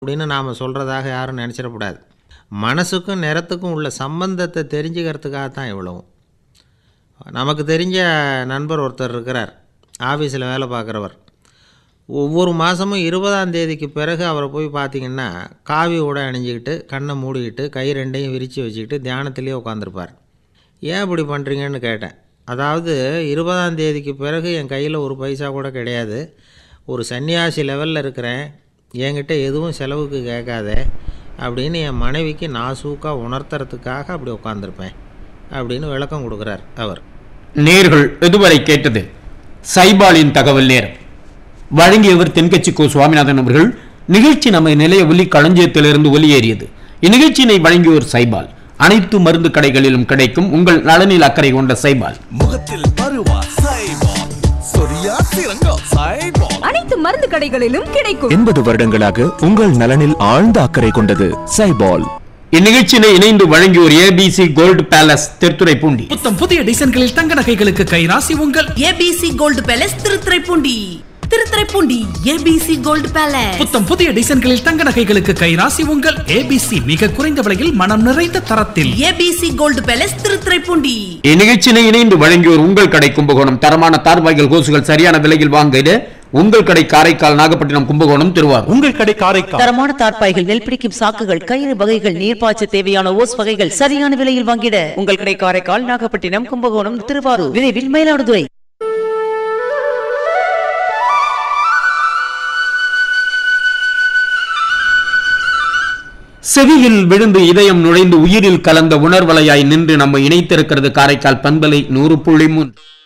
அப்படின்னு நாம் சொல்கிறதாக யாரும் நினச்சிடக்கூடாது மனசுக்கும் நிறத்துக்கும் உள்ள சம்பந்தத்தை தெரிஞ்சுக்கிறதுக்காக தான் இவ்வளவும் நமக்கு தெரிஞ்ச நண்பர் ஒருத்தர் இருக்கிறார் ஆஃபீஸில் வேலை பார்க்குறவர் ஒவ்வொரு மாதமும் இருபதாம் தேதிக்கு பிறகு அவரை போய் பார்த்தீங்கன்னா காவி உடை அணிஞ்சிக்கிட்டு கண்ணை மூடிக்கிட்டு கை ரெண்டையும் விரித்து வச்சுக்கிட்டு தியானத்திலே உட்காந்துருப்பார் ஏன் இப்படி பண்ணுறீங்கன்னு கேட்டேன் அதாவது இருபதாம் தேதிக்கு பிறகு என் கையில் ஒரு பைசா கூட கிடையாது ஒரு சன்னியாசி லெவலில் இருக்கிறேன் என்கிட்ட எதுவும் செலவுக்கு கேட்காத அப்படின்னு என் மனைவிக்கு நாசூக்காக உணர்த்துறதுக்காக அப்படி உட்காந்துருப்பேன் அப்படின்னு விளக்கம் கொடுக்குறார் அவர் நேர்கள் இதுவரை கேட்டது சைபாலின் தகவல் நேரம் வழங்கியவர் தென்கட்சி கோ சுவாமிநாதன் அவர்கள் நிகழ்ச்சி நம்ம நிலைய ஒலி களஞ்சியத்திலிருந்து ஒலியேறியது இந்நிகழ்ச்சியினை வழங்கியோர் சைபால் அனைத்து மருந்து கடைகளிலும் கிடைக்கும் உங்கள் நலனில் அக்கறை கொண்ட சைபால் முகத்தில் பருவா சைபால் சொரியா சிறங்கோ சைபால் அனைத்து மருந்து கடைகளிலும் கிடைக்கும் எண்பது வருடங்களாக உங்கள் நலனில் ஆழ்ந்த அக்கறை கொண்டது சைபால் இந்நிகழ்ச்சியினை இணைந்து வழங்கியோர் ஏபிசி கோல்டு பேலஸ் திருத்துறைப்பூண்டி புத்தம் புதிய டிசைன்களில் தங்க நகைகளுக்கு கைராசி உங்கள் ABC gold palace Thiruthuraipoondi Thiruthuraipoondi ABC gold palace புத்தம் புதிய டிசைன்களில் தங்க நகைகளுக்கு கைராசி உங்கள் ஏபிசி மிக குறைந்த விலையில் மனம் நிறைந்த தரத்தில் ஏபிசி கோல்டு பேலஸ் திருத்துறைப்பூண்டி இந்நிகழ்ச்சியினை இணைந்து வழங்கியோர் உங்கள் கடை கும்பகோணம் தரமான தார்பாய்கள் கோசுகள் சரியான விலையில் வாங்கிட உங்கள் கடை காரைக்கால் நாகப்பட்டினம் கும்பகோணம் திருவாரூர் உங்கள் கடை காரைக்கால் தரமான தார்ப்பாய்கள் நெல் பிடிக்கும் சாக்குகள் கயிறு வகைகள் நீர்ப்பாய்ச்ச தேவையான ஓஸ் வகைகள் சரியான விலையில் வாங்கிட உங்கள் கடை காரைக்கால் நாகப்பட்டினம் கும்பகோணம் திருவாரூர் விரைவில் மயிலாடுதுறை செவியில் விழுந்து இதயம் நுழைந்து உயிரில் கலந்த உணர்வலையாய் நின்று நம்மை இணைத்திருக்கிறது காரைக்கால் பண்பலை நூறு புள்ளி மூன்று